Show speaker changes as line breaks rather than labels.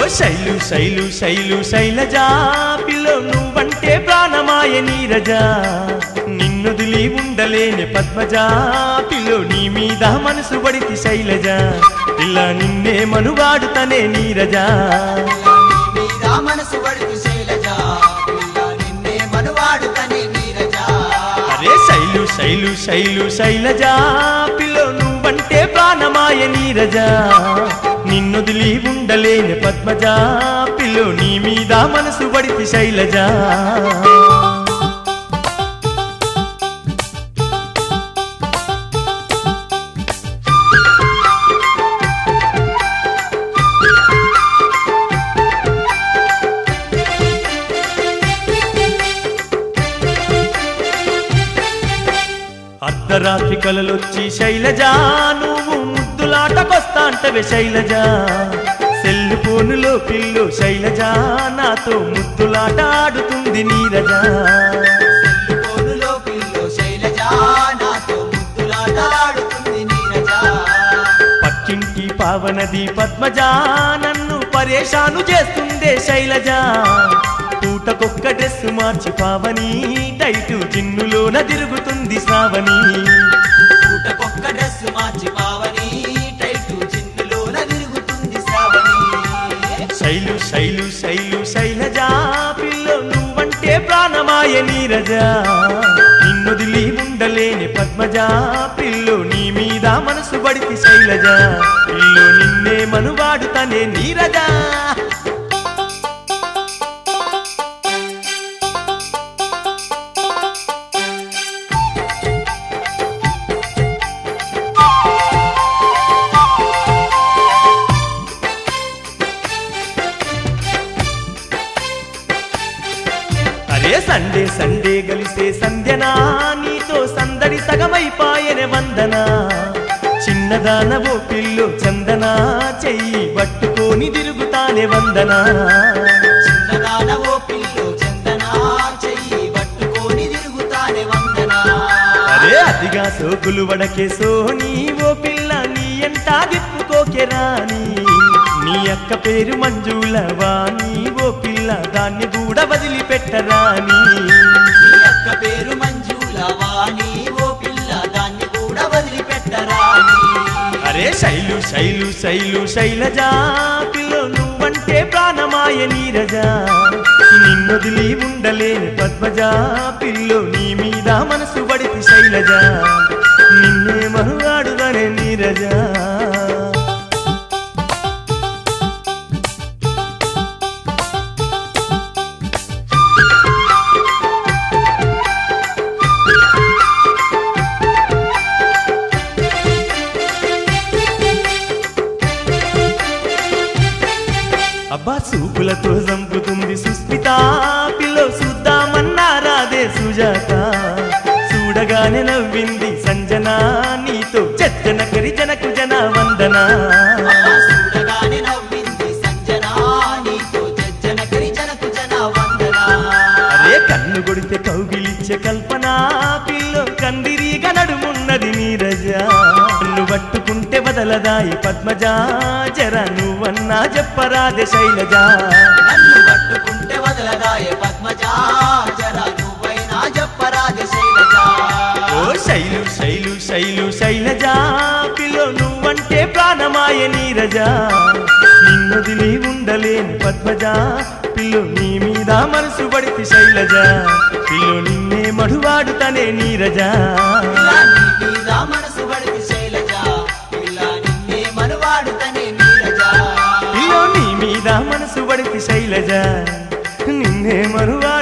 శైలు శైలు శైలు శైలజా పిల్లో నువ్వంటే ప్రాణమాయ నీరజా నిన్నుదిలి ఉండలేని పద్మజా పిల్లో నీ మీద మనసు పడితి శైలజ పిల్ల నిన్నే మనువాడుతనే నీరజా
మీద మనసు పడితే శైలజ పిల్ల నిన్నే మనువాడుతనే నీరజ
అరే శైలు శైలు శైలు శైలజా పిల్లో నువ్వంటే ప్రాణమాయ నీరజా నిన్నుదిలి ఉండలేని పద్మజా పిల్లో నీ మీద మనసు పడితి శైలజా అర్ధరాత్రి కలలొచ్చి శైలజా నువ్వు ముద్దులాటకొస్తా అంటవే శైలజా సెల్లు ఫోనులో పిల్లు శైలజా నాతో ముద్దులాట ఆడుతుంది నీరజా
ఫోనులో పిల్లో శైలజ నాతో ముద్దులాటాడుతుంది నీరజ
పక్కింటి పావనది పద్మజా నన్ను పరేషాను చేస్తుందే శైలజా పూటకొక్క డ్రెస్ మార్చి పావని టైటు జిన్నులోన తిరుగుతుంది శ్రావణి
పూటకొక్క డ్రెస్ మార్చి పావని టైటు జిన్నులోన తిరుగుతుంది శ్రావణి
శైలు శైలు శైలు శైలజా పిల్లో నువ్వంటే ప్రాణమాయ నీరజా నిన్నుదిలి ఉండలేని పద్మజా పిల్లు నీ మీద మనసు పడితి శైలజ పిల్లు నిన్నే మనువాడుతనే నీరజా అరే సండే సండే గలిసే సంధ్యనా నీతో సందడి సగమైపాయనే వందనా చిన్నదానవో పిల్లు చందనా చెయ్యి పట్టుకొని తిరుగుతానే వందనా
చిన్నదాన ఓ పిల్లో చందనా చెయ్యి పట్టుకొని తిరుగుతానే వందనా
అరే అతిగా సోకులు వడకే సోని ఓ పిల్ల నీ ఎంటా దిప్పుకోకే రాని నీ అక్క పేరు మంజుల వాణి ఓ పిల్ల దాన్ని కూడా వదిలిపెట్టరాని
నీ అక్క పేరు మంజుల వాణి ఓ పిల్ల దాన్ని కూడా వదిలిపెట్టరాని
అరే శైలు శైలు శైలు శైలజా పిల్లో నువ్వంటే ప్రాణమాయ నీరజా నిన్నొదిలి ఉండలేని పద్మజా పిల్లో నీ మీద మనసు పడితి శైలజ నిన్నే మనువాడుదనే నీరజా అబ్బా సూపులతో చంపుతుంది సుస్మిత పిల్లో చూద్దామన్నారాదే సుజాత చూడగానే నవ్వింది సంజన నీతో చెత్తన కరి జనకు జన వందనా
చూడగానే నవ్వింది సంజనా నీతో జజ్జన కరిజనకు జన వందనా
అరే కన్ను కొడితే కౌగిలిచ్చే కల్పన పిల్లో కందిరీగా నడుమున్నది నీరజ కన్ను పట్టుకుంటే వదలదాయి పద్మజా జర నువ్వన్నా చెప్పరాదే శైలజ
నన్ను పట్టుకుంటే వదలదాయ పద్మజా జర నువ్వైనా చెప్పరాజ శైలజా
ఓ శైలు శైలు శైలు శైలజా పిల్లో నువ్వంటే ప్రాణమాయ నీరజా నిన్నదిలి ఉండలేని పద్మజా పిల్లు నీ మీద మనసు పడితి శైలజ పిల్లు నిన్నే మడువాడుతనే నీరజా
ఇలా నీ మీద మనసు పడితే శైలజా ఇలా నిన్నే మనువాడుతనే నీరజా
పిల్లో నీ మీద మనసు పడితి శైలజ నిన్నే మరువా